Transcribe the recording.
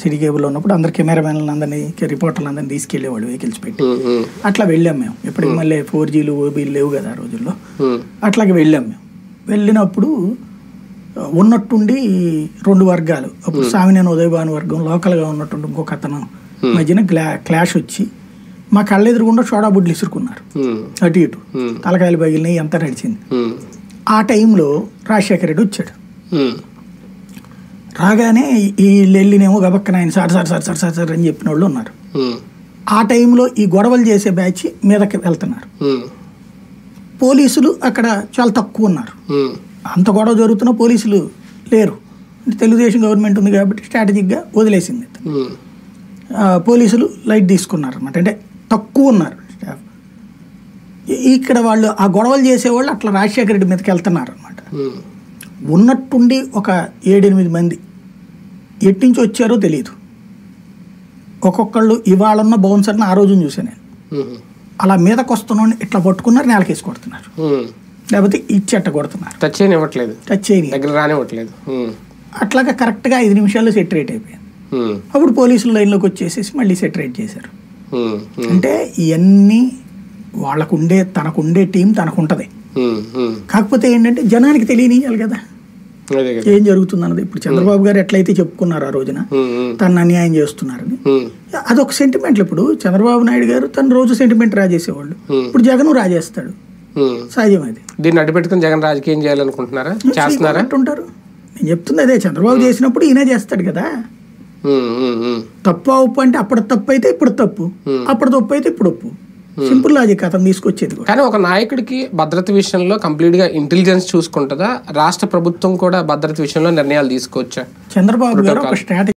City cable ఉన్నప్పుడు అందరు కెమెరామెన్లను అందరినీ రిపోర్టర్లు అందరినీ తీసుకెళ్లేవాడు వెహికల్స్ పెట్టి ఉమ్, ఉమ్, అట్లా వెళ్ళాం మేము ఎప్పటికి మళ్ళీ ఫోర్ జీలు ఓబీలు లేవు కదా ఆ రోజుల్లో ఉమ్, అట్లాగే వెళ్ళాం మేము వెళ్ళినప్పుడు ఆ, ఉన్నట్టుండి రెండు వర్గాలు అప్పుడు సామినేని ఉదయభాను వర్గం లోకల్గా ఉన్నట్టుండి ఇంకొక అతను మధ్యన క్లా క్లాష్ వచ్చి మా కళ్ళ ఎదురుగుండా సోడా బుడ్లు ఇసురుకున్నారు ఉమ్, అటు ఇటు Hmm. తలకాయలు పగిలినాయి ఎంత నడిచింది ఉమ్, ఆ టైంలో రాజశేఖర రెడ్డి వచ్చాడు ఉమ్, రాగానే వీళ్ళు వెళ్ళినేమో గబక్కన ఆయన sir sir sir sir sir sir అని చెప్పిన వాళ్ళు ఉన్నారు ఉమ్, ఆ టైంలో ఈ గొడవలు చేసే బ్యాచ్ మీదకి వెళ్తున్నారు ఉమ్, పోలీసులు అక్కడ చాలా తక్కువ ఉన్నారు ఉమ్, అంత గొడవ జరుగుతున్నా పోలీసులు లేరు అంటే తెలుగుదేశం గవర్నమెంట్ ఉంది కాబట్టి స్ట్రాటజిక్గా వదిలేసింది ఉమ్, ఆ, పోలీసులు లైట్ తీసుకున్నారు అనమాట అంటే తక్కువ ఉన్నారు స్టాఫ్ ఇ- ఇక్కడ వాళ్ళు ఆ గొడవలు చేసేవాళ్ళు అట్లా రాజశేఖర రెడ్డి మీదకి వెళ్తున్నారు అనమాట ఉమ్, ఉన్నట్టుండి ఒక ఏడెనిమిది మంది ఎట్టించి వచ్చారో తెలియదు ఒక్కొక్కళ్ళు ఇవాళ ఉన్న బౌన్సర్ని ఆ రోజున చూసాను నేను ఉమ్, అలా మీదకి వస్తున్నాను ఇట్లా పట్టుకున్నారు నేలకేసి కొడుతున్నారు ఉమ్. లేకపోతే ఇచ్చెట్ట కొడుతున్నారు టచ్ చేయనివ్వట్లేదు టచ్ చేయని దగ్గర రానివ్వట్లేదు ఉమ్, అట్లాగా కరెక్ట్గా ఐదు నిమిషాల్లో సెటరేట్ అయిపోయింది ఉమ్, అప్పుడు పోలీసులు లైన్లోకి వచ్చేసేసి మళ్ళీ సెటరేట్ చేశారు ఉమ్, ఉమ్, అంటే ఇవన్నీ వాళ్ళకుండే తనకుండే టీం తనకుంటది ఉమ్, ఉమ్. కాకపోతే ఏంటంటే జనానికి తెలియనియాలి కదా అదే కదా ఏం జరుగుతుంది అన్నది ఇప్పుడు చంద్రబాబు గారు ఎట్లయితే చెప్పుకున్నారు ఆ రోజున ఉమ్, ఉమ్, తను అన్యాయం చేస్తున్నారని ఉమ్, అదొక సెంటిమెంట్లు ఇప్పుడు చంద్రబాబు నాయుడు గారు తను రోజు సెంటిమెంట్ రాజేసేవాళ్ళు Hmm. ఇప్పుడు జగన్ రాజేస్తాడు ఉమ్. సహజం అది దీన్ని అడ్డుపెట్టుకుని జగన్ రాజకీయం చేయాలనుకుంటున్నారా చేస్తున్నారా ఉంటారు నేను చెప్తుంది అదే చంద్రబాబు చేసినప్పుడు ఈయన చేస్తాడు కదా ఉమ్, ఉమ్, ఉమ్, తప్పు ఉప్పు అంటే అప్పుడు తప్పు అయితే ఇప్పుడు తప్పు అప్పుడు తప్పు అయితే ఇప్పుడు ఒప్పు సింపుల్ లాజిక్ అతను తీసుకొచ్చేది కూడా కానీ ఒక నాయకుడికి భద్రత విషయంలో కంప్లీట్ గా ఇంటెలిజెన్స్ చూసుకుంటుందా రాష్ట్ర ప్రభుత్వం కూడా భద్రత విషయంలో నిర్ణయాలు తీసుకోవచ్చా చంద్రబాబు గారు ఒక స్ట్రాటజీ